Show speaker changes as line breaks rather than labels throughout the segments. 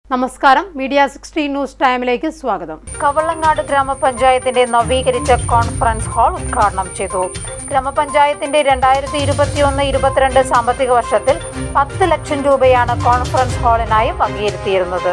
നമസ്കാരം media sixty news ടൈമിലേക്ക് സ്വാഗതം
കവളങ്ങാട് ഗ്രാമപഞ്ചായത്തിന്റെ നവീകരിച്ച കോൺഫറൻസ് ഹാൾ ഉദ്ഘാടനം ചെയ്തു ഗ്രാമപഞ്ചായത്തിന്റെ രണ്ടായിരത്തി ഇരുപത്തിയൊന്ന് ഇരുപത്തിരണ്ട് സാമ്പത്തിക വർഷത്തിൽ പത്ത് ലക്ഷം രൂപയാണ് കോൺഫറൻസ് ഹാളിനായി വകയിരുത്തിയിരുന്നത്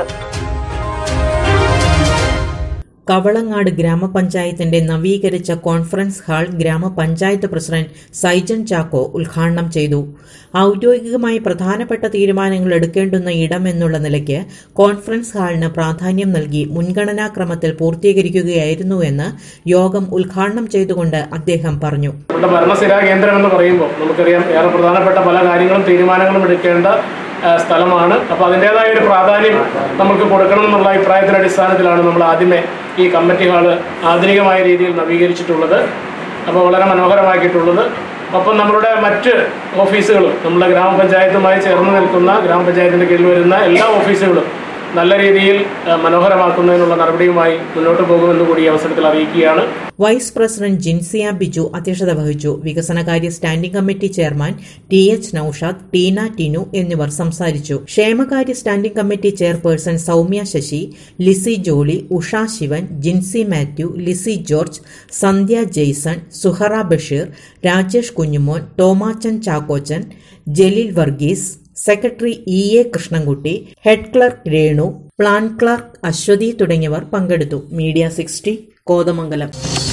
കവളങ്ങാട് ഗ്രാമപഞ്ചായത്തിന്റെ നവീകരിച്ച കോൺഫറൻസ് ഹാൾ ഗ്രാമപഞ്ചായത്ത് പ്രസിഡന്റ് സൈജൻ ചാക്കോ ഉദ്ഘാടനം ചെയ്തു ഔദ്യോഗികമായി പ്രധാനപ്പെട്ട തീരുമാനങ്ങൾ എടുക്കേണ്ടുന്ന ഇടം എന്നുള്ള നിലയ്ക്ക് കോൺഫറൻസ് ഹാളിന് പ്രാധാന്യം നൽകി മുൻഗണനാക്രമത്തിൽ പൂർത്തീകരിക്കുകയായിരുന്നുവെന്ന് യോഗം ഉദ്ഘാടനം ചെയ്തുകൊണ്ട് അദ്ദേഹം പറഞ്ഞു
നമ്മുടെ ഭരണസ്ഥിരാ കേന്ദ്രം എന്ന് പറയുമ്പോൾ നമുക്കറിയാം ഏറെ പ്രധാനപ്പെട്ട പല കാര്യങ്ങളും തീരുമാനങ്ങളും എടുക്കേണ്ട ആ, സ്ഥലമാണ് അപ്പോൾ അതിൻ്റെതായ ഒരു പ്രാധാന്യം നമുക്ക് കൊടുക്കണം എന്നുള്ള അഭിപ്രായത്തിന്റെ അടിസ്ഥാനത്തിലാണ് നമ്മൾ ആദ്യമേ ഈ കമ്മിറ്റി ഹാള് ആധുനികമായ രീതിയിൽ നവീകരിച്ചിട്ടുള്ളത് അപ്പോൾ വളരെ മനോഹരമാക്കിയിട്ടുള്ളത് ഒപ്പം നമ്മളുടെ മറ്റ് ഓഫീസുകളും നമ്മുടെ ഗ്രാമപഞ്ചായത്തുമായി ചേർന്ന് നിൽക്കുന്ന ഗ്രാമപഞ്ചായത്തിൻ്റെ കീഴിൽ വരുന്ന എല്ലാ ഓഫീസുകളും നല്ല രീതിയിൽ ആ, മനോഹരമാക്കുന്നതിനുള്ള നടപടിയുമായി മുന്നോട്ട് പോകുമെന്ന് കൂടി ഈ അവസരത്തിൽ അറിയിക്കുകയാണ്
വൈസ് പ്രസിഡന്റ് ജിൻസിയ ബിജു അധ്യക്ഷത വഹിച്ചു വികസനകാര്യ standing committee chairman T H Noushad Teena Tinu എന്നിവർ സംസാരിച്ചു ക്ഷേമകാര്യ standing committee chairperson Soumya Sasi Lissy Jolly Usha Sivan Jincy Mathew Lissy George Sandhya Jaison Suhara Basheer Rajesh Kunjumon Thomachan Chackochan Jaleel Varghese secretary E A Krishnankutty head clerk Renu plan clerk Aswathy തുടങ്ങിയവർ പങ്കെടുത്തു മീഡിയ സിക്സ്റ്റി കോതമംഗലം